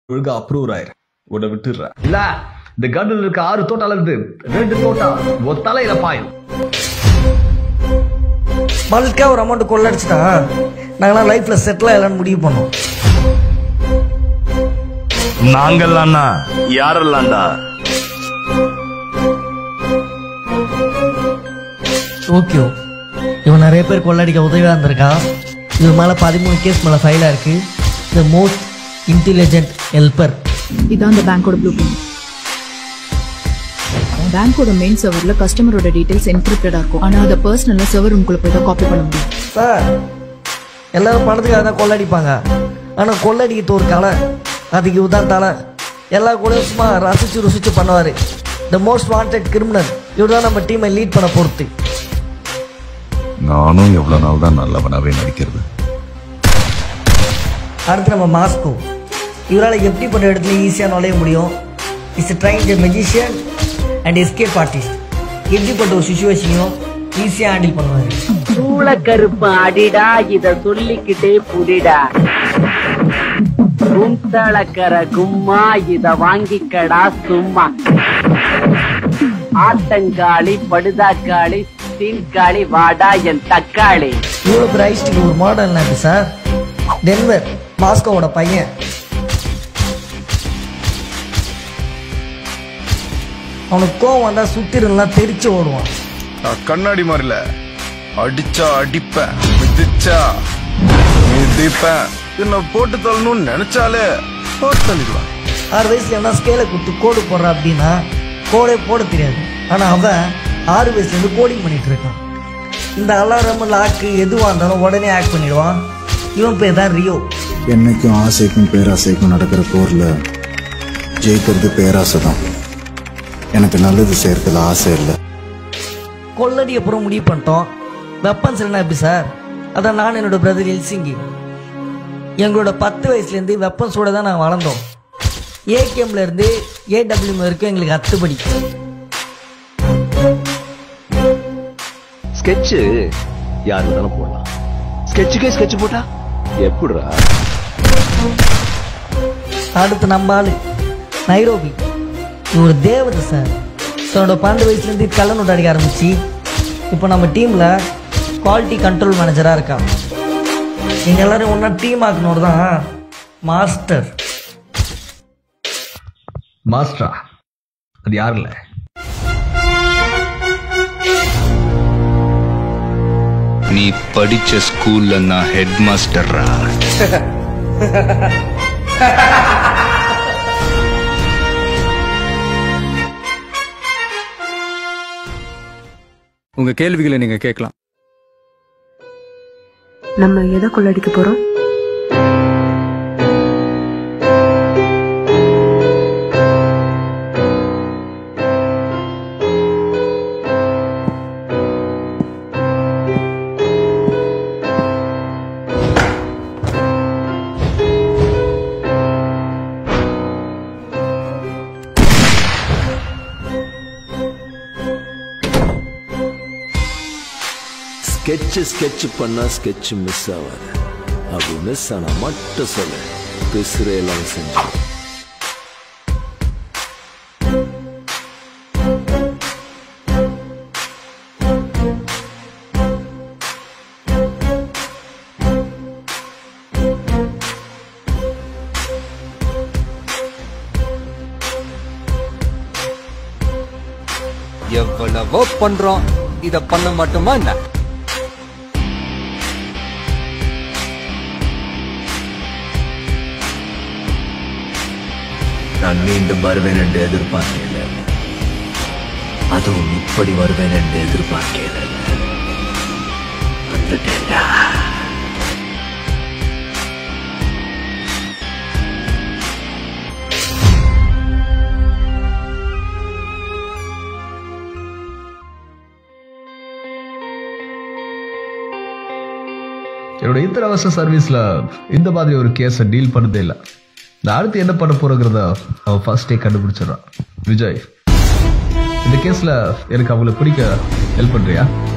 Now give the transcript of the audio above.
ஒழுங்கா அப்ரூவ் ஆயிரு உன்னை விட்டுடுறேன் இல்ல இந்த கண்ணில் இருக்க ஆறு தோட்டால இருந்து ரெண்டு தோட்டா ஒரு தலையில பாயும் பல்கா ஒரு அமௌண்ட் கொள்ளடிச்சிட்டா நாங்களாம் லைஃப்ல செட்டில் ஆகலான்னு முடிவு பண்ணோம் நாங்கெல்லாம்னா யாரெல்லாம்டா ஓகே இவன் நிறைய பேர் கொள்ளடிக்க உதவியாக இருந்திருக்கான் இது மேலே பதிமூணு கேஸ் மேலே ஃபைலாக இருக்கு த மோஸ்ட் இன்டெலிஜென்ட் ஹெல்ப்பர் இதான் அந்த பேங்கோட ப்ளூ பிரிண்ட் பேங்கோட மெயின் சர்வர்ல கஸ்டமரோட டீடைல்ஸ் என்கிரிப்டடா இருக்கும் ஆனா அதை பர்சனலா சர்வர் உங்களுக்குள்ள போய் தான் காப்பி பண்ண முடியும் சார் எல்லாரும் பணத்துக்காக தான் கொள்ளடிப்பாங்க ஆனால் கொள்ளடிக்கிறது ஒரு கலை அதுக்கு இதுதான் தலை எல்லா கூட சும்மா ரசிச்சு ருசிச்சு பண்ணுவார் த மோஸ்ட் வாண்டட் கிரிமினல் இவர் தான் நம்ம டீமை லீட் பண்ண பொறுத்து நானும் எவ்வளவு நாள் தான் நல்லவனாவே நடிக்கிறது அடுத்து நம்ம மாஸ்கோ இவரால் எப்படிப்பட்ட இடத்துல ஈஸியாக நுழைய முடியும் is train the magician and escape artist எப்படிப்பட்ட ஒரு சுச்சுவேஷனையும் ஈஸியாக ஹேண்டில் பண்ணுவார் சூளக்கருப்பு அடிடா இத சொல்லிக்கிட்டே புடிடா குந்தளக்கர கும்மா இத வாங்கிக்கடா சும்மா ஆட்டங்காளி படுதாக்காளி தீன்காளி வாடா என் தக்காளி இவ்வளோ பிரைஸ்டுக்கு ஒரு மாடல் நாட்டு சார் டென்வர் மாஸ்கோவோட பையன் அவனுக்கு கோவம் வந்தால் சுத்திரலாம் தெரிச்சு ஓடுவான் நான் கண்ணாடி மாதிரில அடிச்சா அடிப்பேன் மிதிச்சா மிதிப்பேன் என்ன போட்டு தள்ளணும்னு நினைச்சாலே போட்டு தள்ளிடுவேன் ஆறு வயசுல என்ன ஸ்கேலை கொடுத்து கோடு போடுறான் அப்படின்னா கோடே போட தெரியாது ஆனால் அவன் ஆறு வயசுலேருந்து கோடிங் பண்ணிட்டு இருக்கான் இந்த அலாரம் லாக்கு எதுவாக இருந்தாலும் உடனே ஆக்ட் பண்ணிடுவான் இவன் பேர் தான் ரியோ என்னைக்கும் ஆசைக்கும் பேராசைக்கும் நடக்கிற போர்ல ஜெயிக்கிறது பேராசை தான் எனக்கு நல்லது செய்யறதுல ஆசை இல்லை கொள்ளடி அப்புறம் முடிவு பண்ணிட்டோம் வெப்பன்ஸ் என்ன எப்படி சார் அதான் நான் என்னோட பிரதர் எல்சிங்கி எங்களோட பத்து வயசுலேருந்து வெப்பன்ஸோட தான் நாங்கள் வளர்ந்தோம் ஏகேம்ல இருந்து ஏடபிள்யூ வரைக்கும் எங்களுக்கு அத்துப்படி ஸ்கெட்ச் யார் வேணாலும் போடலாம் ஸ்கெட்சுக்கே ஸ்கெட்ச் போட்டா எப்படிடா அடுத்து நம்ம ஆளு நைரோபி இவர் தேவதை சார் தன்னோட பன்னெண்டு வயசுலேருந்து கள்ள நோட்டு அடிக்க ஆரம்பிச்சு இப்போ நம்ம டீமில் குவாலிட்டி கண்ட்ரோல் மேனேஜராக இருக்கான் நீங்கள் எல்லாரும் ஒன்றா டீம் ஆக்கணும் தான் மாஸ்டர் மாஸ்டரா அது யார் இல்ல நீ படிச்ச ஸ்கூல்ல நான் ஹெட் மாஸ்டர்ரா உங்க கேள்விகளை நீங்க கேட்கலாம் நம்ம எதை கொள்ளடிக்க போறோம் ஸ்கெட்ச் ஸ்கெட்ச் பண்ணா ஸ்கெட்ச் மிஸ் ஆகாது அப்படி மிஸ் ஆனா மட்டும் சொல்லு பிசுற எல்லாம் செஞ்சு எவ்வளவோ பண்றோம் இத பண்ண மாட்டோமா என்ன நான் மீண்டும் வருவேன் என்று எதிர்பார்க்கல அதுவும் இப்படி வருவேன் என்று எதிர்பார்க்கல வந்துட்டேன்டா என்னோட இத்தனை வருஷ சர்வீஸ்ல இந்த மாதிரி ஒரு கேஸை டீல் பண்ணதே இல்லை நான் அடுத்து என்ன பண்ண போறோங்கிறத அவன் ஃபர்ஸ்டே கண்டுபிடிச்சிடறான் விஜய் இந்த கேஸ்ல எனக்கு அவங்கள பிடிக்க ஹெல்ப் பண்றியா